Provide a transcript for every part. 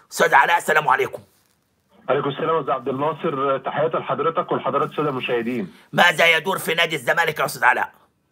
استاذ علاء السلام عليكم عليكم السلام يا استاذ عبد الناصر تحياتي لحضرتك ولحضرات الساده المشاهدين. ماذا يدور في نادي الزمالك يا استاذ علاء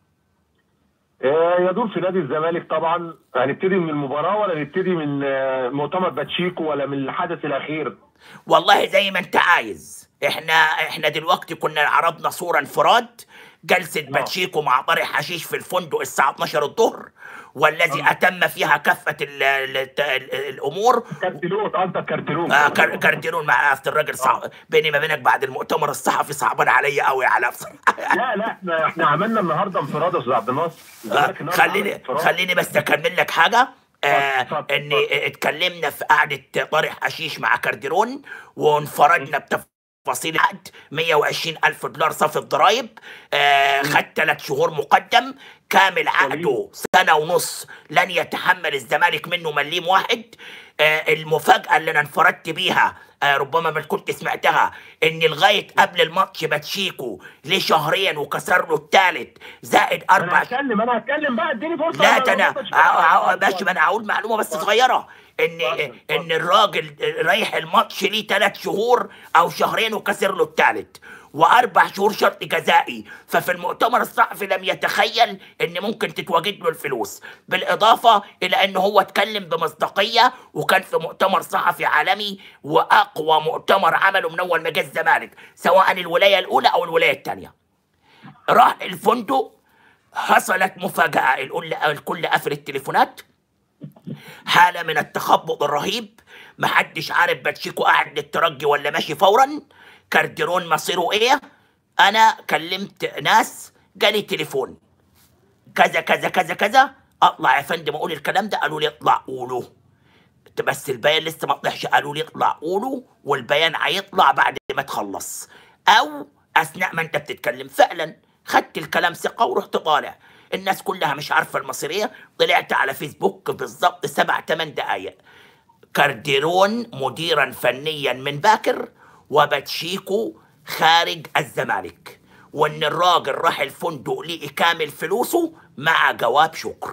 آه، يدور في نادي الزمالك طبعا هنبتدي من المباراه ولا نبتدي من آه، مؤتمر باتشيكو ولا من الحدث الاخير؟ والله زي ما انت عايز احنا احنا دلوقتي كنا عرضنا صوره انفراد جلسه باتشيكو مع طارق حشيش في الفندق الساعه 12 الظهر والذي اتم فيها كافه ال ال ال الامور كارتلون انت كارتلون آه كار- كاردينون مع أصل الراجل صعب بيني ما بينك بعد المؤتمر الصحفي صعبان عليا قوي على بصراحه لا لا احنا احنا عملنا النهارده انفراد يا استاذ عبد الناصر. آه، الزمالك النهاردة عمل خليني انفراد. خليني بس اكمل لك حاجه آه اتفضل، اتفضل، اني اتكلمنا في قعده طارق حشيش مع كارديرون وانفردنا بتفاصيل العقد 120 الف دولار صافي الضرايب آه خد ثلاث شهور مقدم كامل عقده سنه ونص لن يتحمل الزمالك منه مليم واحد آه المفاجاه اللي انا انفردت بيها آه ربما ما كنت سمعتها ان لغايه قبل الماتش باتشيكو ليه شهرين وكسر له الثالث زائد انا اربع هتكلم انا هتكلم بقى اديني فرصه لا أنا ده انا ما ع- ع- ماشي ما انا هقول معلومه بس صغيره ان اتفضل، ان الراجل رايح الماتش ليه ثلاث شهور او شهرين وكسر له الثالث واربع شهور شرط جزائي ففي المؤتمر الصحفي لم يتخيل ان ممكن تتواجد له الفلوس بالاضافه الى ان هو اتكلم بمصداقيه وكان في مؤتمر صحفي عالمي واقوى مؤتمر عمله من اول ما جه الزمالك سواء الولايه الاولى او الولايه الثانيه راح الفندق حصلت مفاجأة الكل الكل قفل التليفونات حالة من التخبط الرهيب محدش عارف باتشيكو قاعد للترجي ولا ماشي فورا كارديرون مصيره ايه انا كلمت ناس جالي تليفون كذا كذا كذا كذا اطلع يا فندم اقول الكلام ده قالوا لي اطلع قوله بس البيان لسه ما طلعش قالوا لي اطلع قوله والبيان هيطلع بعد ما تخلص او اثناء ما انت بتتكلم فعلا خدت الكلام ثقه ورحت طالع الناس كلها مش عارفه المصيريه طلعت على فيسبوك بالظبط سبع ثمان دقائق كارديرون مديرا فنيا من باكر وباتشيكو خارج الزمالك وان الراجل راح الفندق لقي كامل فلوسه مع جواب شكر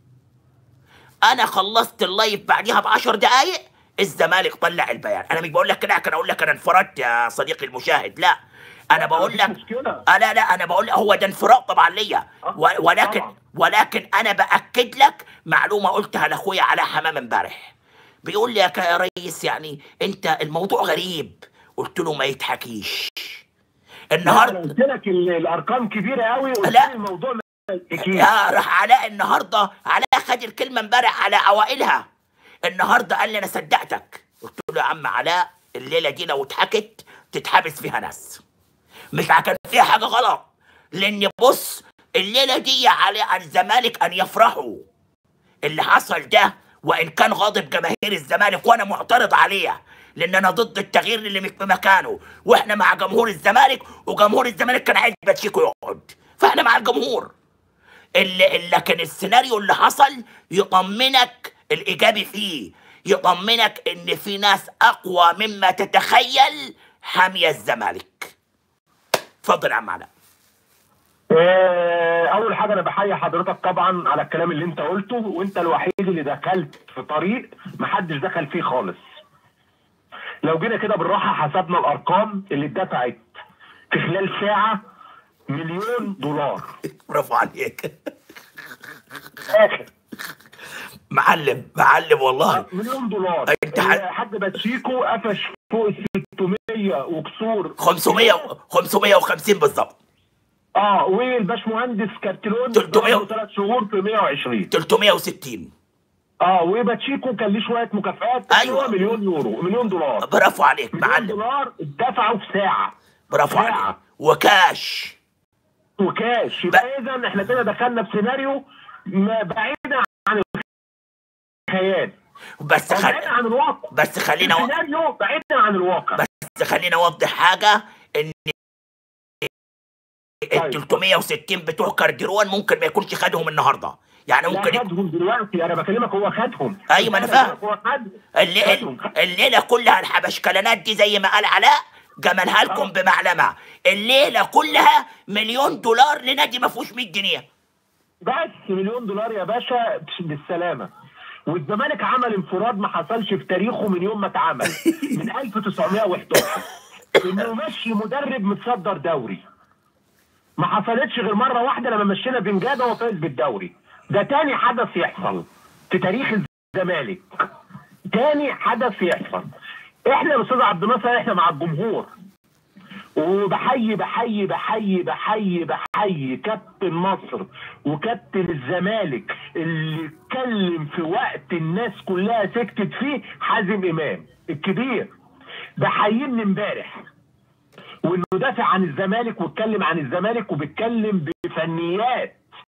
انا خلصت اللايف بعديها بعشر دقايق الزمالك طلع البيان انا مش بقول لك كده عشان اقول لك انا انفردت يا صديقي المشاهد لا انا بقول مفيش لك مشكلة. آه لا لا انا بقول لك هو ده انفراد طبعا ليا و- ولكن طبعا. ولكن انا باكد لك معلومه قلتها لاخويا علاء حمام امبارح بيقول لي يا ك- يا ريس يعني انت الموضوع غريب قلت له ما يتحكيش انا النهارده قلت لك ال- الارقام كبيره قوي قلت لا. لي الموضوع ما اكيد يا راح علاء النهارده علاء خد الكلمه امبارح على اوائلها النهارده قال لي انا صدقتك قلت له يا عم علاء الليله دي لو اتحكت تتحبس فيها ناس مش عشان فيها حاجه غلط لان بص الليله دي على الزمالك ان يفرحوا اللي حصل ده وان كان غاضب جماهير الزمالك وانا معترض عليه لان انا ضد التغيير اللي مش في مكانه واحنا مع جمهور الزمالك وجمهور الزمالك كان عايز باتشيكو يقعد فاحنا مع الجمهور اللي اللي- لكن السيناريو اللي حصل يطمنك الايجابي فيه يطمنك ان في ناس اقوى مما تتخيل حاميه الزمالك اتفضل يا عم علاء آه، اول حاجه انا بحيي حضرتك طبعا على الكلام اللي انت قلته وانت الوحيد اللي دخلت في طريق محدش دخل فيه خالص لو جينا كده بالراحه حسبنا الارقام اللي اتدفعت في خلال ساعه مليون دولار برافو عليك اخر معلم معلم والله مليون دولار انت ح- الحاج باتشيكو قفش فوق ال 600 وكسور 500 550 بالظبط اه والباشمهندس كارتلون 300 ثلاث شهور في 120 360 اه وباتشيكو كان ليه شويه مكافآت أيوة. هو مليون يورو مليون دولار برافو عليك مليون معلم دولار اتدفعوا في ساعه برافو ساعة. عليك وكاش وكاش يبقى اذا احنا كده دخلنا في سيناريو ما بعيدا عن الخيال بس أو بعيدا خل... عن الواقع بس خلينا و... سيناريو بعيدا عن الواقع بس خلينا اوضح حاجه ان ال طيب. 360 بتوع كارديرون ممكن ما يكونش خدهم النهارده يعني لا ممكن يكون خدهم دلوقتي انا بكلمك هو خدهم أيوة، ما أنا فاهم. هو خد اللي... خدهم. الليله كلها الحبشكلانات دي زي ما قال علاء جملها لكم آه. بمعلمه الليله كلها مليون دولار لنادي ما فيهوش 100 جنيه بس مليون دولار يا باشا بالسلامه والزمالك عمل انفراد ما حصلش في تاريخه من يوم ما اتعمل من 1911 انه يمشي مدرب متصدر دوري ما حصلتش غير مره واحده لما مشينا بنجاده وفاز بالدوري ده تاني حدث يحصل في تاريخ الزمالك تاني حدث يحصل احنا يا استاذ عبد الناصر احنا مع الجمهور وبحيي بحيي بحيي بحيي بحيي كابتن مصر وكابتن الزمالك اللي اتكلم في وقت الناس كلها سكتت فيه حازم امام الكبير بحييه من امبارح وانه دافع عن الزمالك واتكلم عن الزمالك وبيتكلم بفنيات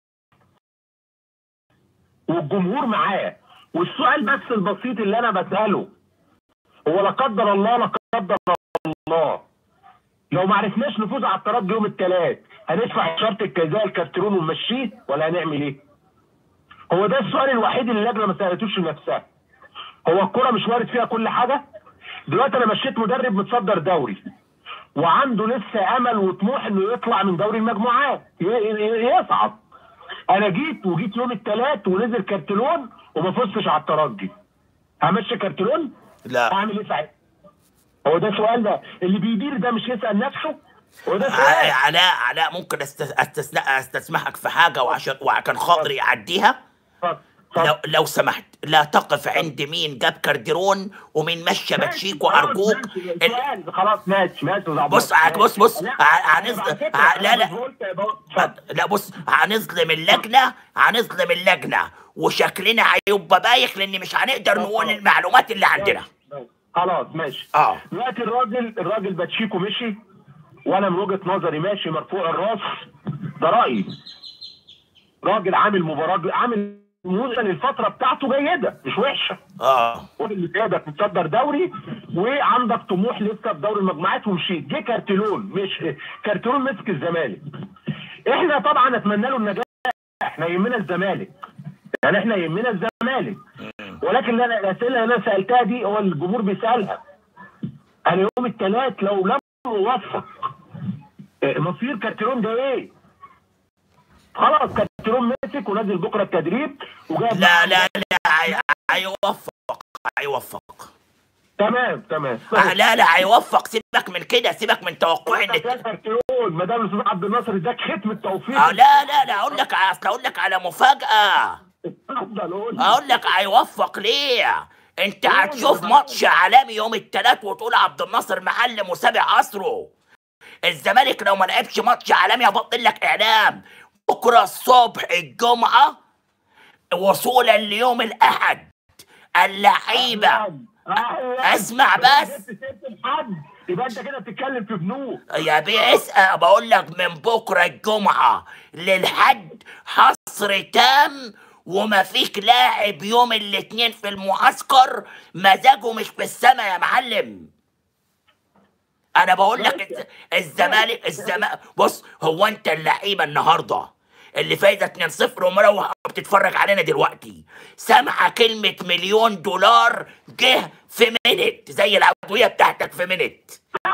والجمهور معاه والسؤال بس البسيط اللي انا بساله هو لا قدر الله لا قدر الله لو ما عرفناش نفوز على الترجي يوم الثلاث هندفع شرط الجزاء الكارترون ونمشيه ولا هنعمل ايه؟ هو ده السؤال الوحيد اللي اللجنه ما سالتوش لنفسها هو الكره مش وارد فيها كل حاجه؟ دلوقتي انا مشيت مدرب متصدر دوري وعنده لسه امل وطموح انه يطلع من دوري المجموعات ي- ي- يصعد انا جيت وجيت يوم الثلاث ونزل كارتلون وما فزتش على الترجي همشي كارتلون لا اعمل ايه ساعتها هو ده سؤال ده اللي بيدير ده مش يسال نفسه هو ده ع- سؤال علاء علاء ممكن أست- استثناء استسمحك في حاجه وعشان وعشان خاطري اعديها اتفضل، اتفضل. لو لو سمحت لا تقف عند مين جاب كارديرون ومين مشى باتشيكو خلاص، ارجوك ماشي، ال- سؤال، خلاص ماشي ماشي يا عبد بص الله. ع- بص بص لا، ع- أنا هنظلم على فكرة ع- لا أنا لا مش قلت يا بابا. اتفضل. لا بص هنظلم اللجنه هنظلم اللجنه وشكلنا هيبقى بايخ لان مش هنقدر نقول المعلومات اللي عندنا خلاص ماشي اه دلوقتي الراجل الراجل باتشيكو مشي وانا من وجهه نظري ماشي مرفوع الراس ده رايي راجل عامل مباراه عامل موسم الفتره بتاعته جيده مش وحشه اه اللي جايبك متصدر دوري وعندك طموح لسه في دوري المجموعات ومشيت جه كارتلون مش كارتلون مسك الزمالك احنا طبعا اتمنى له النجاح احنا يهمنا الزمالك يعني احنا يهمنا الزمالك ولكن اللي انا الاسئله اللي انا سالتها دي هو الجمهور بيسالها انا يوم الثلاث لو لم اوفق اه، مصير كارتلون ده ايه؟ خلاص كارتلون مسك ونزل بكره التدريب وجاب لا لا لا هي- هيوفق هيوفق تمام تمام آه لا لا هيوفق سيبك من كده سيبك من توقع ان يا كارتلون ما دام الاستاذ عبد الناصر اداك ختم التوفيق آه لا لا لا اقول لك اصل اقول لك على مفاجاه اتفضل قول اقول لك هيوفق ليه انت هتشوف ماتش عالمي يوم الثلاث وتقول عبد الناصر معلم وسابع عصره الزمالك لو ما لعبش ماتش عالمي هبطل لك اعلام بكره الصبح الجمعه وصولا ليوم الاحد اللعيبه أهلاً. اسمع بس. جبت سيرة الحد يبقى انت كده بتتكلم في بنوك يا بيه اسأل بقول لك من بكره الجمعه للحد حصر تام وما فيك لاعب يوم الاثنين في المعسكر مزاجه مش في السما يا معلم انا بقول لك الز- الزمالك الزمالك بص هو انت اللعيبه النهارده اللي فايزه 2-0 ومروح بتتفرج علينا دلوقتي سامعه كلمه مليون دولار جه في منت زي العضويه بتاعتك في منت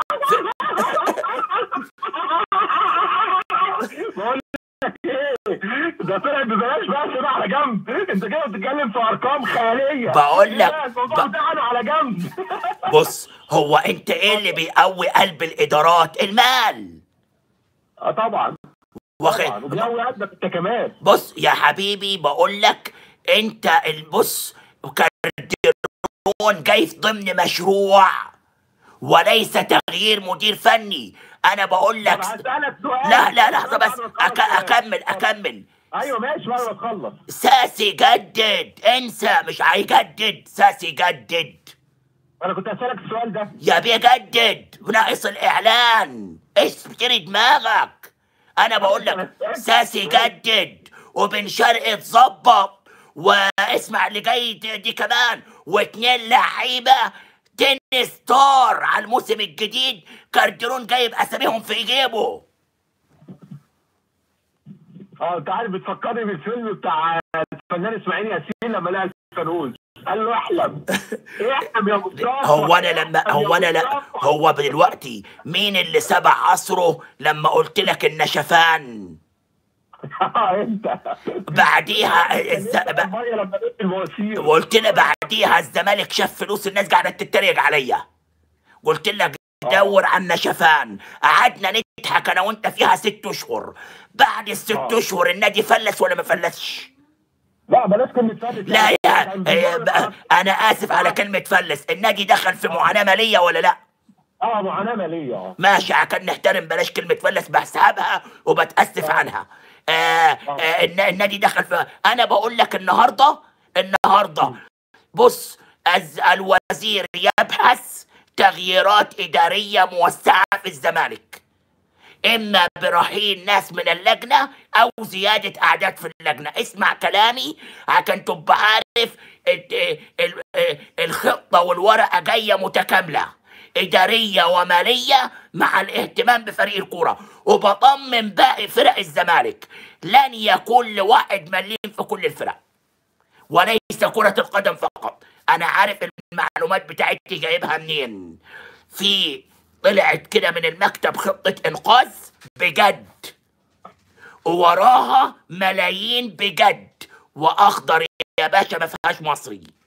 بقول لك ايه ده طلع ببلاش بس ده على جنب انت كده بتتكلم في ارقام خياليه بقول لك- لا، الموضوع ب- بتاعنا على جنب بص هو انت ايه اللي بيقوي قلب الادارات المال اه طبعا طبعا واخد وبيقوي قدك انت كمان بص يا حبيبي بقول لك انت البص كارديرون جاي في ضمن مشروع وليس تغيير مدير فني انا بقول طب لك هسألك سؤال لا لا لحظه بس بعد ما أك تخلص سؤال. اكمل اكمل ايوه ماشي بعد ما تخلص ساسي جدد انسى مش هيجدد ساسي جدد انا كنت هسألك السؤال ده يا بيه جدد ناقص الاعلان اشتري دماغك انا بقول لك ساسي جدد وبن شرقي اتظبط واسمع اللي جاي دي, دي كمان واتنين لعيبه تنس ستار على الموسم الجديد كارديرون جايب اساميهم في جيبه اه انت عارف بتفكرني بالفيلم بتاع الفنان اسماعيل ياسين لما لقى الفانوس قال له احلم احلم يا مصطفى هو انا لما احلم يا هو انا لا مصطفى. هو دلوقتي مين اللي سبع عصره لما قلت لك النشفان انت بعديها الز... ب... الميه لما نزلت المواسير قلت لك بعديها الزمالك شاف فلوس الناس قاعده تتريق عليا قلت لك دور على النشفان قعدنا نضحك انا وانت فيها ست اشهر بعد الست آه. اشهر النادي فلس ولا ما فلسش لا بلاش كلمه فلس لا يا كان إيه، زمان بقى- انا اسف على كلمه فلس النادي دخل في معاناه ماليه ولا لا اه معاناه ماليه اه ماشي عشان نحترم بلاش كلمة فلس بحسابها وبتأسف آه. عنها آه آه الن- النادي دخل في أنا بقول لك النهاردة النهاردة بص الز- الوزير يبحث تغييرات إدارية موسعة في الزمالك إما برحيل ناس من اللجنة أو زيادة أعداد في اللجنة اسمع كلامي عشان تبقى عارف ال- ال- ال- الخطة والورقة جاية متكاملة إدارية ومالية مع الاهتمام بفريق الكورة وبطمن باقي فرق الزمالك لن يكون لواحد مليم في كل الفرق وليس كرة القدم فقط أنا عارف المعلومات بتاعتي جايبها منين في طلعت كده من المكتب خطة إنقاذ بجد ووراها ملايين بجد وأخضر يا باشا ما فيهاش مصري